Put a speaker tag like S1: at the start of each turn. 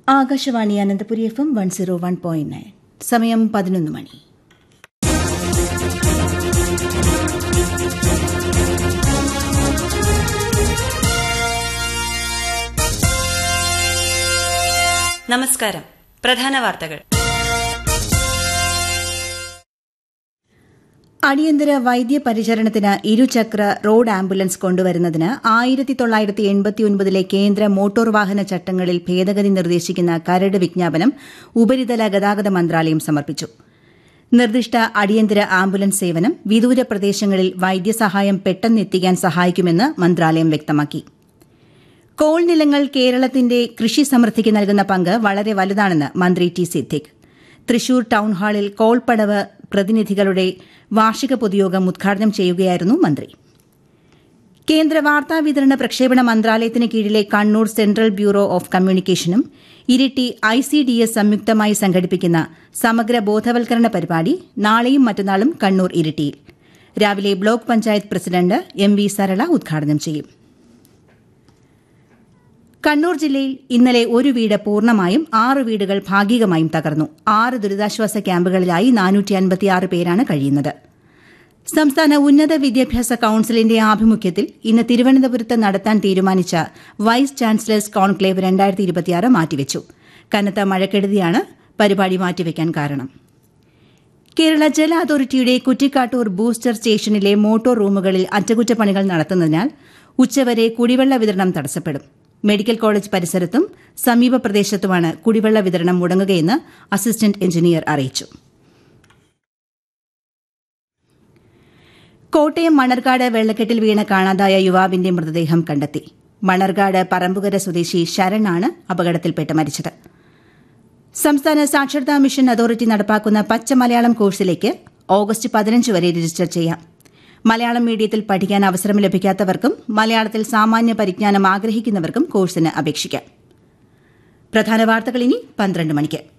S1: Akashvani Ananthapuri F M one zero one point nine സമയം പതിനൊന്ന് മണി
S2: നമസ്കാരം പ്രധാന വാർത്തകൾ
S1: അടിയന്തര വൈദ്യപരിചരണത്തിന് ഇരുചക്ര റോഡ് ആംബുലൻസ് കൊണ്ടുവരുന്നതിന് ആയിരത്തി തൊള്ളായിരത്തി എൺപത്തിയൊൻപതിലെ കേന്ദ്ര മോട്ടോർ വാഹന ചട്ടങ്ങളിൽ ഭേദഗതി നിർദ്ദേശിക്കുന്ന കരട് വിജ്ഞാപനം ഉപരിതല ഗതാഗത മന്ത്രാലയം സമർപ്പിച്ചു നിർദ്ദിഷ്ട അടിയന്തര ആംബുലൻസ് സേവനം വിദൂര പ്രദേശങ്ങളിൽ വൈദ്യസഹായം പെട്ടെന്നെത്തിക്കാൻ സഹായിക്കുമെന്ന് മന്ത്രാലയം വ്യക്തമാക്കി കോൾ നിലങ്ങൾ കേരളത്തിന്റെ കൃഷി സമൃദ്ധിക്ക് നൽകുന്ന പങ്ക് വളരെ വലുതാണെന്ന് മന്ത്രി ടി സിദ്ദിഖ് തൃശൂർ ടൌൺ ഹാളിൽ കോൾപടവ് പ്രതിനിധികളുടെ വാർഷിക പൊതുയോഗം ഉദ്ഘാടനം ചെയ്യുകയായിരുന്നു മന്ത്രി കേന്ദ്ര വാർത്താവിതരണ പ്രക്ഷേപണ മന്ത്രാലയത്തിന് കീഴിലെ കണ്ണൂർ സെൻട്രൽ ബ്യൂറോ ഓഫ് കമ്മ്യൂണിക്കേഷനും Iritty I C D S സംയുക്തമായി സംഘടിപ്പിക്കുന്ന സമഗ്ര ബോധവൽക്കരണ പരിപാടി നാളെയും മറ്റന്നാളും കണ്ണൂർ ഇരിട്ടിയിൽ രാവിലെ block panchayat president M V Sarala ഉദ്ഘാടനം ചെയ്യും കണ്ണൂർ ജില്ലയിൽ ഇന്നലെ ഒരു വീട് പൂർണ്ണമായും ആറ് വീടുകൾ ഭാഗികമായും തകർന്നു ആറ് ദുരിതാശ്വാസ ക്യാമ്പുകളിലായി നാനൂറ്റി അൻപത്തിയാറ് പേരാണ് കഴിയുന്നത് സംസ്ഥാന ഉന്നത വിദ്യാഭ്യാസ കൌൺസിലിന്റെ ആഭിമുഖ്യത്തിൽ ഇന്ന് തിരുവനന്തപുരത്ത് നടത്താൻ തീരുമാനിച്ച വൈസ് ചാൻസലേഴ്സ് കോൺക്ലേവ് രണ്ടായിരത്തി ഇരുപത്തിയാറ് മാറ്റിവെച്ചു കനത്ത മഴക്കെടുതിയാണ് പരിപാടി മാറ്റിവെക്കാൻ കാരണം കേരള ജല അതോറിറ്റിയുടെ കുറ്റിക്കാട്ടൂർ ബൂസ്റ്റർ സ്റ്റേഷനിലെ മോട്ടോർ റൂമുകളിൽ അറ്റകുറ്റപ്പണികൾ നടത്തുന്നതിനാൽ ഉച്ചവരെ കുടിവെള്ള വിതരണം തടസ്സപ്പെടും മെഡിക്കൽ കോളേജ് പരിസരത്തും സമീപ പ്രദേശത്തുമാണ് കുടിവെള്ള വിതരണം മുടങ്ങുകയെന്ന് അസിസ്റ്റന്റ് എഞ്ചിനീയർ അറിയിച്ചു കോട്ടയം മണർകാട് വെള്ളക്കെട്ടിൽ വീണ് കാണാതായ യുവാവിന്റെ മൃതദേഹം കണ്ടെത്തി മണർകാട് പറമ്പുകര സ്വദേശി ശരണാണ് അപകടത്തിൽപ്പെട്ട് മരിച്ചത് സംസ്ഥാന സാക്ഷരതാ മിഷൻ അതോറിറ്റി നടപ്പാക്കുന്ന പച്ച മലയാളം കോഴ്സിലേക്ക് ഓഗസ്റ്റ് പതിനഞ്ച് വരെ രജിസ്റ്റർ ചെയ്യാം മലയാളം മീഡിയത്തിൽ പഠിക്കാൻ അവസരം ലഭിക്കാത്തവർക്കും മലയാളത്തിൽ സാമാന്യ പരിജ്ഞാനം ആഗ്രഹിക്കുന്നവർക്കും കോഴ്സിന് അപേക്ഷിക്കാം പ്രധാന വാർത്തകൾ ഇനി പന്ത്രണ്ട് മണിക്ക്